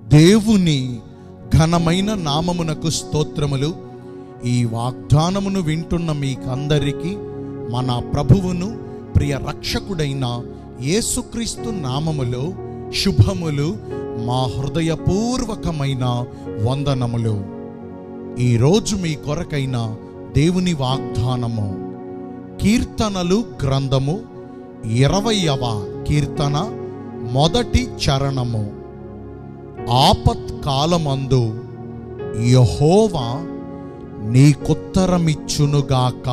దేవుని ఘనమైన నామమునకు స్తోత్రములు ఈ వాగ్దానమును వింటున్న మీకందరికీ మన ప్రభువును ప్రియ రక్షకుడైన యేసుక్రీస్తు నామములో శుభములు మా హృదయపూర్వకమైన వందనములు ఈరోజు మీ కొరకైన దేవుని వాగ్దానము కీర్తనలు గ్రంథము ఇరవయవ కీర్తన మొదటి చరణము ఆపత్కాలమందు యహోవా నీకుత్తరమిచ్చునుగాక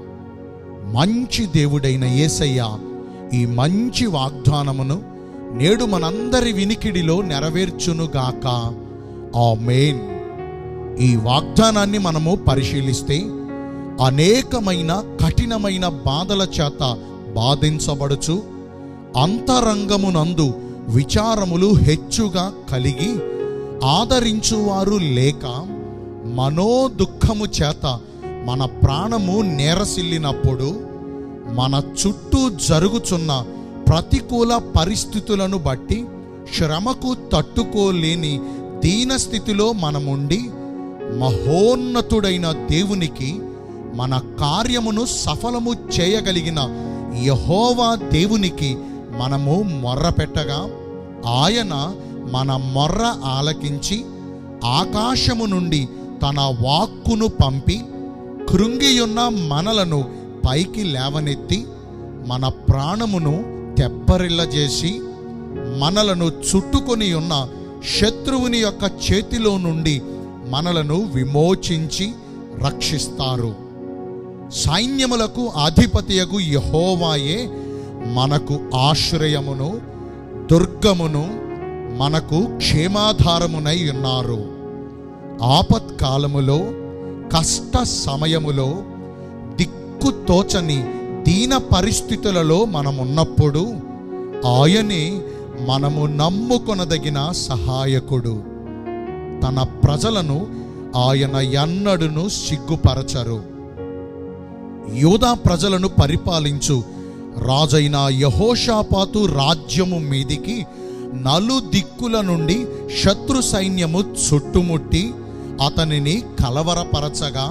మంచి దేవుడైన యేసయ్య ఈ మంచి వాగ్దానమును నేడు మనందరి వినికిడిలో నెరవేర్చునుగాక ఆమేన్ ఈ వాగ్దానాన్ని మనము పరిశీలిస్తే అనేకమైన కఠినమైన బాధల చేత బాధించబడుచు అంతరంగమునందు విచారములు హెచ్చుగా కలిగి ఆదరించువారు లేక మనోదుఖము చేత మన ప్రాణము నేరసిల్లినప్పుడు మన చుట్టూ జరుగుచున్న ప్రతికూల పరిస్థితులను బట్టి శ్రమకు తట్టుకోలేని దీనస్థితిలో మనముండి మహోన్నతుడైన దేవునికి మన కార్యమును సఫలము చేయగలిగిన యహోవా దేవునికి మనము మొర్ర పెట్టగా ఆయన మన మొర్ర ఆలకించి ఆకాశము నుండి తన వాక్కును పంపి కృంగియున్న మనలను పైకి లేవనెత్తి మన ప్రాణమును తెప్పరిల్లజేసి మనలను చుట్టుకొని ఉన్న శత్రువుని యొక్క చేతిలో నుండి మనలను విమోచించి రక్షిస్తారు సైన్యములకు అధిపతియగు యహోవాయే మనకు ఆశ్రయమును దుర్గమును మనకు క్షేమాధారమునై ఉన్నారు ఆపత్కాలములో కష్ట సమయములో దిక్కు తోచని దీన పరిస్థితులలో మనమున్నప్పుడు ఆయనే మనము నమ్ముకొనదగిన సహాయకుడు తన ప్రజలను ఆయన ఎన్నడును సిగ్గుపరచరు యూదా ప్రజలను పరిపాలించు రాజైన యహోషాపాతు రాజ్యము మీదికి నలు దిక్కుల నుండి శత్రు సైన్యము చుట్టుముట్టి అతనిని కలవరపరచగా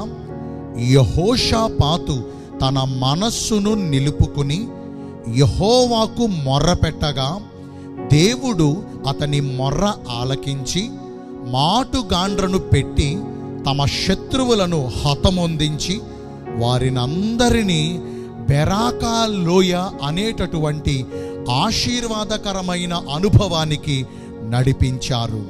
యహోషాపాతు తన మనస్సును నిలుపుకుని యహోవాకు మొర్రపెట్టగా దేవుడు అతని మొర్ర ఆలకించి మాటుగాండ్రను పెట్టి తమ శత్రువులను హతమొందించి వారినందరినీ బెరాకా లోయ అనేటటువంటి ఆశీర్వాదకరమైన అనుభవానికి నడిపించారు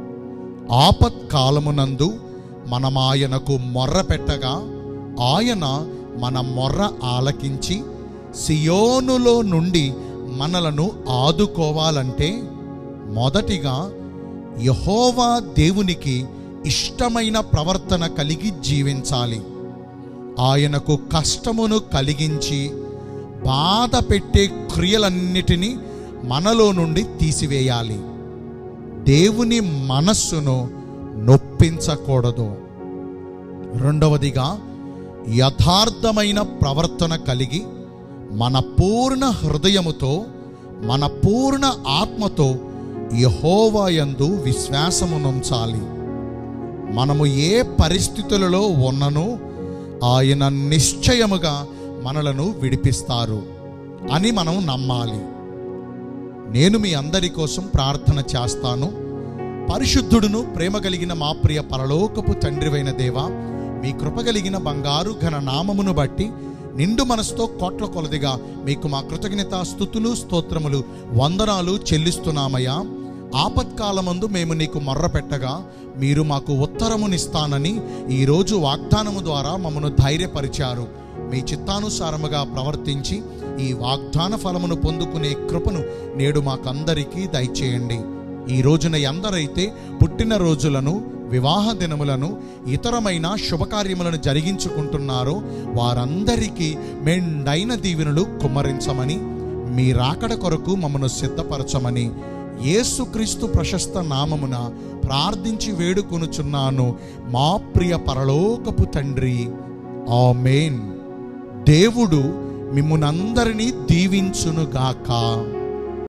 ఆపత్కాలమునందు మనం ఆయనకు మొర్ర పెట్టగా ఆయన మన మొర్ర ఆలకించి సియోనులో నుండి మనలను ఆదుకోవాలంటే మొదటిగా యహోవా దేవునికి ఇష్టమైన ప్రవర్తన కలిగి జీవించాలి ఆయనకు కష్టమును కలిగించి బాధ పెట్టే క్రియలన్నిటినీ మనలో నుండి తీసివేయాలి దేవుని మనస్సును నొప్పించకూడదు రెండవదిగా యథార్థమైన ప్రవర్తన కలిగి మన పూర్ణ హృదయముతో మన పూర్ణ ఆత్మతో యహోవాయందు విశ్వాసమునుంచాలి మనము ఏ పరిస్థితులలో ఉన్ననో ఆయన నిశ్చయముగా మనలను విడిపిస్తారు అని మనం నమ్మాలి నేను మీ అందరి కోసం ప్రార్థన చేస్తాను పరిశుద్ధుడును ప్రేమ కలిగిన మా ప్రియ పరలోకపు తండ్రివైన దేవా మీ కృప కలిగిన బంగారు ఘన నామమును బట్టి నిండు మనసుతో కోట్ల కొలదిగా మీకు మా కృతజ్ఞత స్థుతులు స్తోత్రములు వందనాలు చెల్లిస్తున్నామయ్యా ఆపత్కాలమందు మేము నీకు మొర్ర పెట్టగా మీరు మాకు ఉత్తరమునిస్తానని ఈరోజు వాగ్దానము ద్వారా మమ్మను ధైర్యపరిచారు మీ చిత్తానుసారముగా ప్రవర్తించి ఈ వాగ్దాన ఫలమును పొందుకునే కృపను నేడు మాకందరికీ దయచేయండి ఈ రోజున ఎందరైతే పుట్టిన రోజులను వివాహ దినములను ఇతరమైన శుభకార్యములను జరిగించుకుంటున్నారో వారందరికీ మెండైన దీవెనలు కుమ్మరించమని మీ రాకడ కొరకు మమ్మను సిద్ధపరచమని యేసుక్రీస్తు ప్రశస్త నామమున ప్రార్థించి వేడుకొనుచున్నాను మా ప్రియ పరలోకపు తండ్రి ఆమేన్ దేవుడు మిమ్మునందరినీ దీవించునుగాక